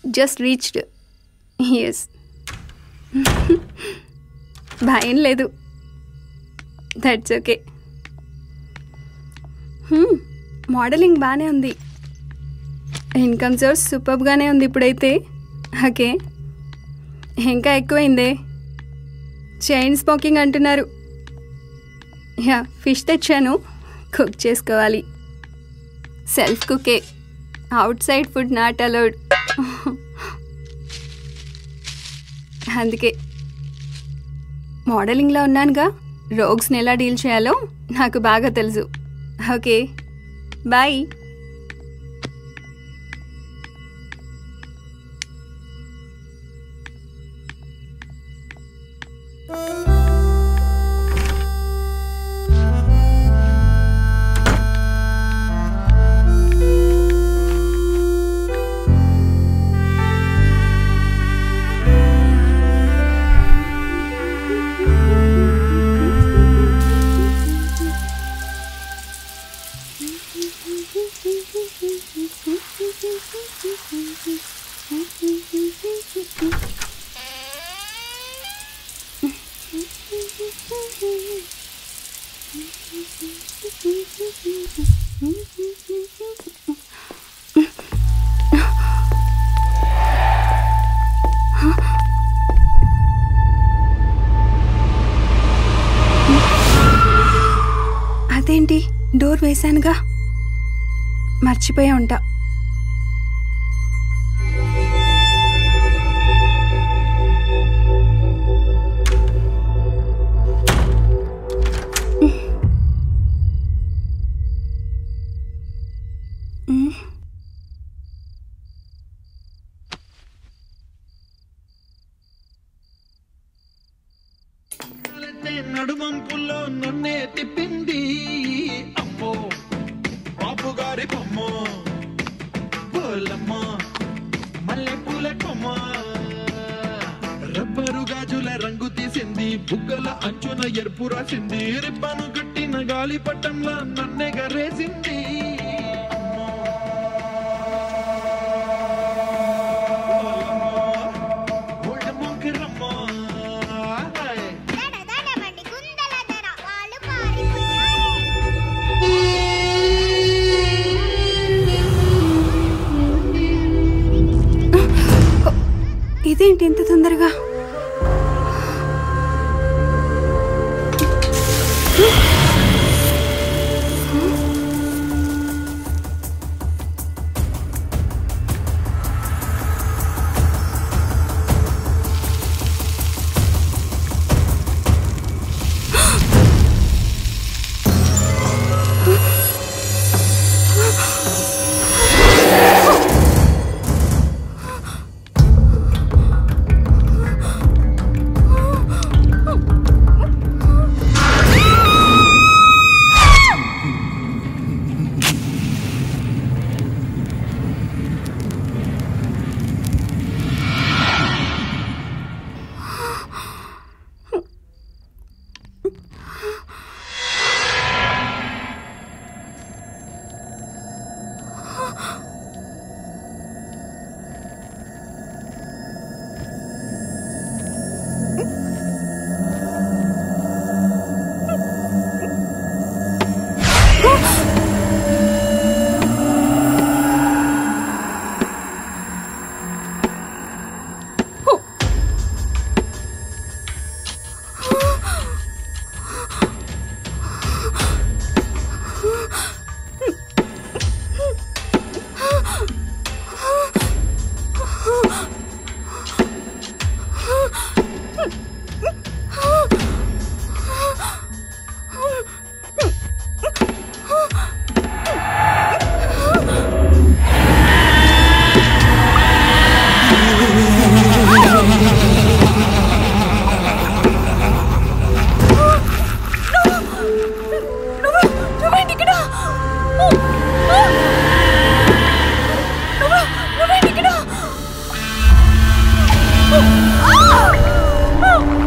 just reached yes భయం లేదు that's okay modelling బాగానే ఉంది ఇన్కమ్ సోర్స్ సూపర్గానే ఉంది ఇప్పుడైతే ఓకే ఇంకా ఎక్కువైందే చైన్ స్మోకింగ్ అంటున్నారు యా ఫిష్ తెచ్చాను కుక్ చేసుకోవాలి సెల్ఫ్ కుకే outside food not allowed అందుకే మోడలింగ్లో ఉన్నానుగా రోగ్స్ని ఎలా డీల్ చేయాలో నాకు బాగా తెలుసు ఓకే బాయ్ అదేంటి డోర్ వేశానుగా మర్చిపోయా ఉంటా నడుమంపుల్లో నన్నే తిప్పింది అమ్మో బాబు గారి బొమ్మ పోలమ్మ మల్లె పూల కొమ్మ రబ్బరు గాజుల రంగు తీసింది బుగ్గల అంచున ఎరుపు రాసింది రిబ్బను కట్టిన గాలి పట్టంలా నన్నే గరేసింది ఇదేంటి ఇంత తొందరగా ఆ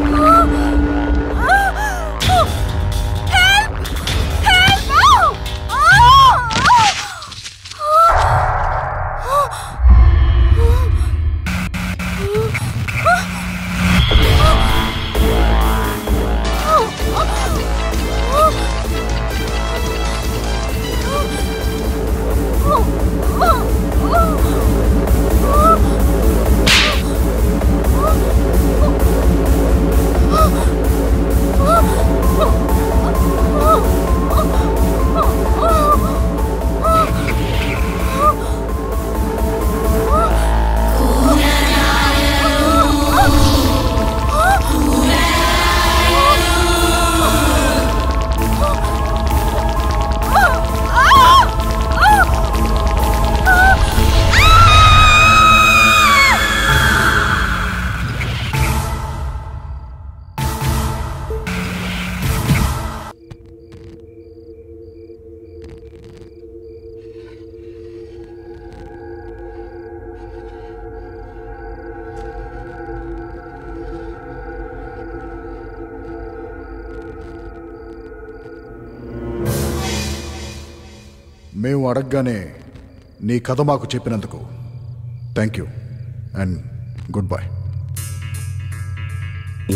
మేము అడగగానే నీ కథ మాకు చెప్పినందుకు thank you and good bye